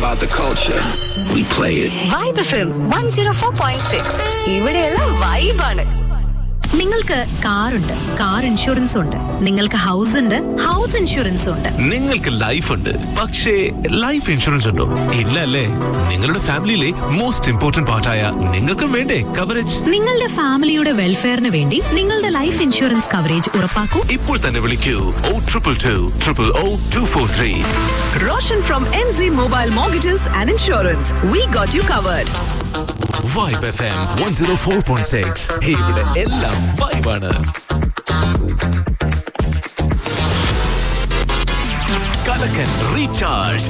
about the culture. We play it. Vibe F M one zero four point six ഇവിടെയെല്ലാം വൈബാണ് നിങ്ങൾക്ക് കാറുണ്ട് car insurance ഉണ്ട് നിങ്ങൾക്ക് ഹൗസ് ഉണ്ട് ഹൗസ് ഇൻഷുറൻസ് ഉണ്ട് നിങ്ങൾക്ക് ലൈഫ് ഉണ്ട് പക്ഷേ ലൈഫ് ഇൻഷുറൻസ് ഉണ്ടോ ഇല്ല അല്ലേ നിങ്ങളുടെ ഫാമിലിയിലെ മോസ്റ്റ് ഇമ്പോർട്ടന്റ് പാർട്ടായ നിങ്ങൾക്കും വേണ്ടേ കവറേജ് നിങ്ങളുടെ ഫാമിലിയുടെ വെൽഫെയറിന് വേണ്ടി നിങ്ങളുടെ ലൈഫ് ഇൻഷുറൻസ് കവറേജ് ഉറപ്പാക്കൂ ഇപ്പോൾ തന്നെ വിളിക്കൂ O triple two triple O two four three Roshan from NZ Mobile Mortgages and Insurance. We got you covered. Vibe F M one zero four point six ഇവിടെ എല്ലാം വൈബാണ് കലക്കൻ റീചാർജ്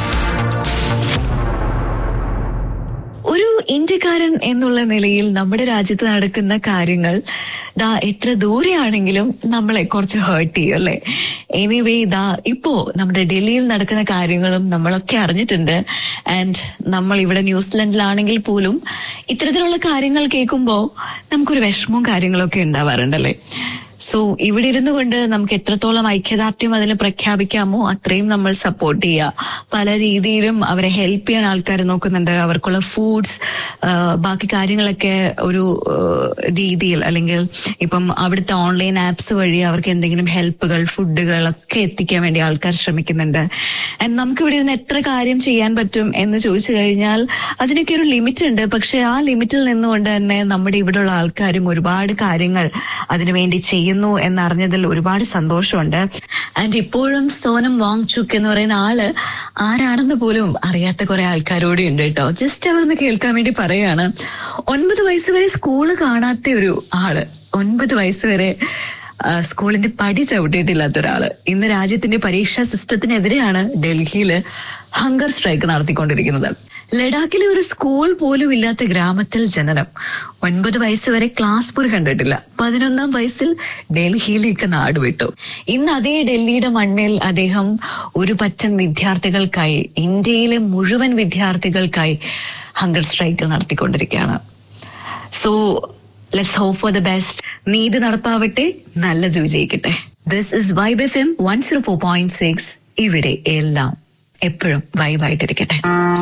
ഒരു ഇന്ത്യക്കാരൻ എന്നുള്ള നിലയിൽ നമ്മുടെ രാജ്യത്ത് നടക്കുന്ന കാര്യങ്ങൾ ദാ എത്ര ദൂരെയാണെങ്കിലും നമ്മളെ കുറച്ച് ഹേർട്ട് ചെയ്യും അല്ലേ എനിവേ ദാ ഇപ്പോ നമ്മുടെ ഡൽഹിയിൽ നടക്കുന്ന കാര്യങ്ങളും നമ്മളൊക്കെ അറിഞ്ഞിട്ടുണ്ട് ആൻഡ് നമ്മൾ ഇവിടെ ന്യൂസിലൻഡിലാണെങ്കിൽ പോലും ഇത്തരത്തിലുള്ള കാര്യങ്ങൾ കേൾക്കുമ്പോൾ നമുക്കൊരു വിഷമവും കാര്യങ്ങളൊക്കെ ഉണ്ടാവാറുണ്ടല്ലേ സോ ഇവിടെ ഇരുന്നു കൊണ്ട് നമുക്ക് എത്രത്തോളം ഐക്യദാർഢ്യം അതിന് പ്രഖ്യാപിക്കാമോ അത്രയും നമ്മൾ സപ്പോർട്ട് ചെയ്യുക പല രീതിയിലും അവരെ ഹെൽപ്പ് ചെയ്യാൻ ആൾക്കാർ നോക്കുന്നുണ്ട് അവർക്കുള്ള ഫുഡ്സ് ബാക്കി കാര്യങ്ങളൊക്കെ ഒരു ആ, രീതിയിൽ അല്ലെങ്കിൽ ഇപ്പം അവിടുത്തെ ഓൺലൈൻ ആപ്സ് വഴി അവർക്ക് എന്തെങ്കിലും ഹെൽപ്പുകൾ ഫുഡുകൾ ഒക്കെ എത്തിക്കാൻ വേണ്ടി ആൾക്കാർ ശ്രമിക്കുന്നുണ്ട് ആൻഡ് നമുക്ക് ഇവിടെ ഇരുന്ന് എത്ര കാര്യം ചെയ്യാൻ പറ്റും എന്ന് ചോദിച്ചു കഴിഞ്ഞാൽ അതിനൊക്കെ ഒരു ലിമിറ്റ് ഉണ്ട് പക്ഷെ ആ ലിമിറ്റിൽ നിന്നുകൊണ്ട് തന്നെ നമ്മുടെ ഇവിടെയുള്ള ആൾക്കാരും ഒരുപാട് കാര്യങ്ങൾ അതിനുവേണ്ടി ചെയ്യുന്നു എന്നറിഞ്ഞതിൽ ഒരുപാട് സന്തോഷമുണ്ട് ആൻഡ് ഇപ്പോഴും സോനം വാങ് ചുക്ക് എന്ന് പറയുന്ന ആള് ആരാണെന്ന് പോലും അറിയാത്ത കുറെ ആൾക്കാരോടെ ഉണ്ട് കേട്ടോ ജസ്റ്റ് അവർന്ന് കേൾക്കാൻ വേണ്ടി പറയാണ് ഒൻപത് വയസ്സ് വരെ സ്കൂള് കാണാത്ത ഒരു ആള് ഒൻപത് വയസ്സ് വരെ ആ, സ്കൂളിന്റെ പടി ചവിട്ടിയിട്ടില്ലാത്ത ഒരാള് ഇന്ന് രാജ്യത്തിന്റെ പരീക്ഷാ സിസ്റ്റത്തിനെതിരെയാണ് ഡൽഹിയില് ഹങ്കർ സ്ട്രൈക്ക് നടത്തിക്കൊണ്ടിരിക്കുന്നത് ലഡാക്കിലെ ഒരു സ്കൂൾ പോലും ഇല്ലാത്ത ഗ്രാമത്തിൽ ജനനം ഒൻപത് വയസ്സ് വരെ ക്ലാസ് പോലും കണ്ടിട്ടില്ല പതിനൊന്നാം വയസ്സിൽ ഡൽഹിയിലേക്ക് നാടുവിട്ടു ഇന്ന് അതേ ഡൽഹിയുടെ മണ്ണിൽ അദ്ദേഹം ഒരു പറ്റം വിദ്യാർത്ഥികൾക്കായി ഇന്ത്യയിലെ മുഴുവൻ വിദ്യാർത്ഥികൾക്കായി ഹങ്കർ സ്ട്രൈക്ക് നടത്തിക്കൊണ്ടിരിക്കുകയാണ് so let's hope for the best നീതി നടപ്പാവട്ടെ നല്ലത് വിജയിക്കട്ടെ this is Vibe F M one zero four point six ഇവിടെ എല്ലാം എപ്പോഴും വൈബായിട്ടിരിക്കട്ടെ